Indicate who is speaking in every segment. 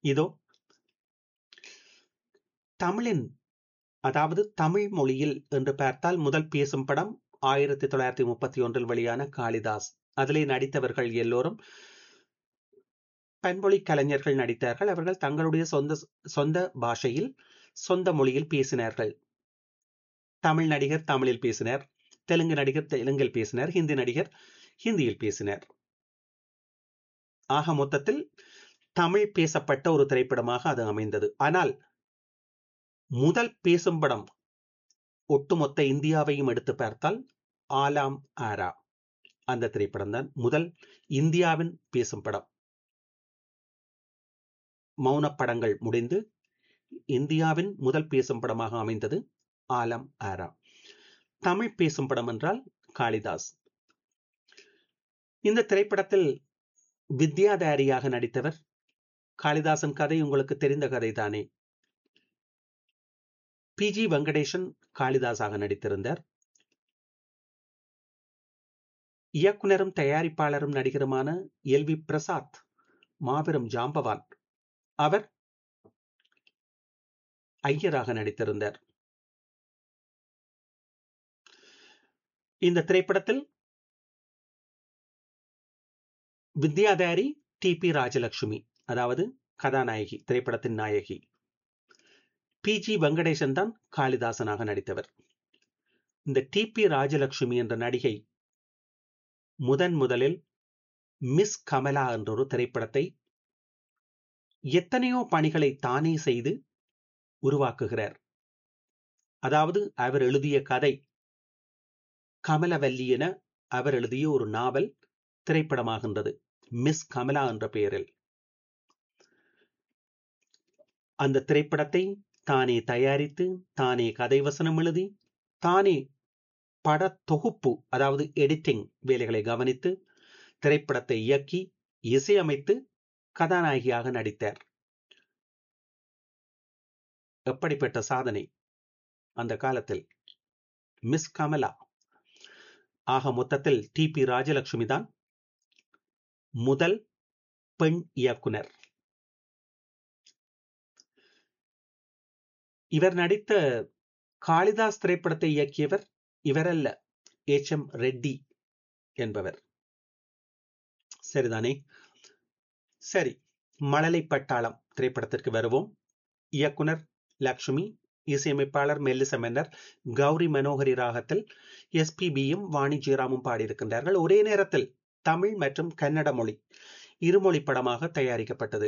Speaker 1: இதோ தமிழின் அதாவது தமிழ் மொழியில் என்று பார்த்தால் முதல் பேசும் படம் ஆயிரத்தி தொள்ளாயிரத்தி முப்பத்தி ஒன்றில் வெளியான காளிதாஸ் அதிலே நடித்தவர்கள் எல்லோரும் பன்மொழி கலைஞர்கள் நடித்தார்கள் அவர்கள் தங்களுடைய சொந்த சொந்த பாஷையில் சொந்த மொழியில் பேசினார்கள் தமிழ் நடிகர் தமிழில் பேசினார் தெலுங்கு நடிகர் தெலுங்கில் பேசினார் ஹிந்தி நடிகர் ஹிந்தியில் பேசினார் ஆக மொத்தத்தில் தமிழ் பேசப்பட்ட ஒரு திரைப்படமாக அது அமைந்தது ஆனால் முதல் பேசும் படம் ஒட்டுமொத்த இந்தியாவையும் எடுத்து பார்த்தால் ஆலாம் ஆரா அந்த திரைப்படம் தான் முதல் இந்தியாவின் பேசும் படம் மௌன படங்கள் முடிந்து இந்தியாவின் முதல் பேசும் படமாக அமைந்தது ஆலம் ஆரா தமிழ் பேசும் படம் என்றால் காளிதாஸ் இந்த திரைப்படத்தில் வித்யாதாரியாக நடித்தவர் காளிதாசன் கதை உங்களுக்கு தெரிந்த கதை தானே பி ஜி வெங்கடேசன் காளிதாஸாக நடித்திருந்தார் இயக்குனரும் தயாரிப்பாளரும் நடிகருமான எல் வி பிரசாத் மாபெரும் ஜாம்பவான் அவர் ஐயராக நடித்திருந்தார் இந்த திரைப்படத்தில் வித்யாதாரி டி பி ராஜலட்சுமி அதாவது கதாநாயகி திரைப்படத்தின் நாயகி பி ஜி வெங்கடேசன் தான் காளிதாசனாக நடித்தவர் இந்த டி பி ராஜலட்சுமி என்ற நடிகை முதன் முதலில் மிஸ் கமலா என்ற ஒரு திரைப்படத்தை எத்தனையோ பணிகளை தானே செய்து உருவாக்குகிறார் அதாவது அவர் எழுதிய கதை கமலவல்லி என அவர் எழுதிய ஒரு நாவல் திரைப்படமாகின்றது மிஸ் கமலா என்ற பெயரில் அந்த திரைப்படத்தை தானே தயாரித்து தானே கதை வசனம் எழுதி தானே பட தொகுப்பு அதாவது எடிட்டிங் வேலைகளை கவனித்து திரைப்படத்தை இயக்கி இசையமைத்து கதாநாயகியாக நடித்தார் எப்படிப்பட்ட சாதனை அந்த காலத்தில் மிஸ் கமலா ஆக மொத்தத்தில் டி பி ராஜலட்சுமி தான் முதல் பெண் இயக்குனர் இவர் நடித்த காளிதாஸ் திரைப்படத்தை இயக்கியவர் இவரல்ல எச் எம் ரெட்டி என்பவர் சரிதானே சரி மழலை பட்டாளம் திரைப்படத்திற்கு வருவோம் இயக்குனர் லக்ஷ்மி இசையமைப்பாளர் மெல்லிச மன்னர் கௌரி மனோகரி ராகத்தில் எஸ்பிபியும் வாணி ஜெயராமும் பாடியிருக்கின்றார்கள் ஒரே நேரத்தில் தமிழ் மற்றும் கன்னட மொழி இருமொழி படமாக தயாரிக்கப்பட்டது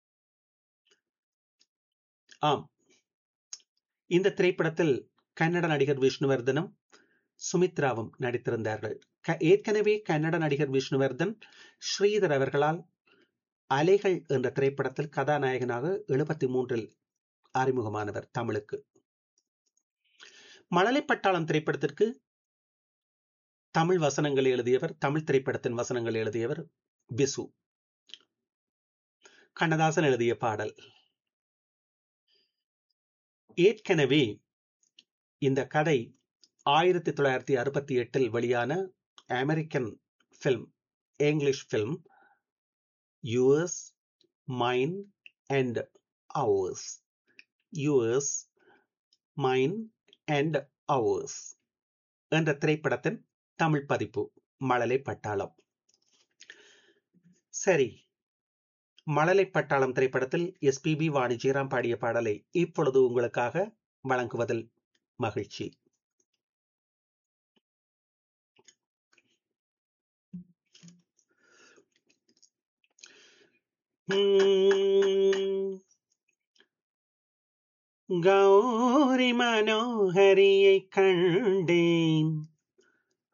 Speaker 1: ஆம் இந்த திரைப்படத்தில் கன்னட நடிகர் விஷ்ணுவர்தனும் சுமித்ராவும் நடித்திருந்தார்கள் ஏற்கனவே கன்னட நடிகர் விஷ்ணுவர்தன் ஸ்ரீதர் அவர்களால் அலைகள் என்ற திரைப்படத்தில் கதாநாயகனாக எழுபத்தி மூன்றில் அறிமுகமானவர் தமிழுக்கு மழலை பட்டாளம் திரைப்படத்திற்கு தமிழ் வசனங்கள் எழுதியவர் தமிழ் திரைப்படத்தின் வசனங்கள் எழுதியவர் பிசு கண்ணதாசன் எழுதிய பாடல் ஏற்கனவே இந்த கதை ஆயிரத்தி தொள்ளாயிரத்தி அறுபத்தி எட்டில் வெளியான American film English film yours mine and ours yours mine and ours என்ற திரைப்படத்தின் தமிழ் பதிப்பு மழலை பட்டாளம் சரி மழலை பட்டாளம் திரைப்படத்தில் எஸ்பிபி வாணி ஜெயராம் பாடிய பாடலை இப்பொழுது உங்களுக்காக வழங்குவதில் மகிழ்ச்சி கௌரி மனோஹரியை கண்டேன்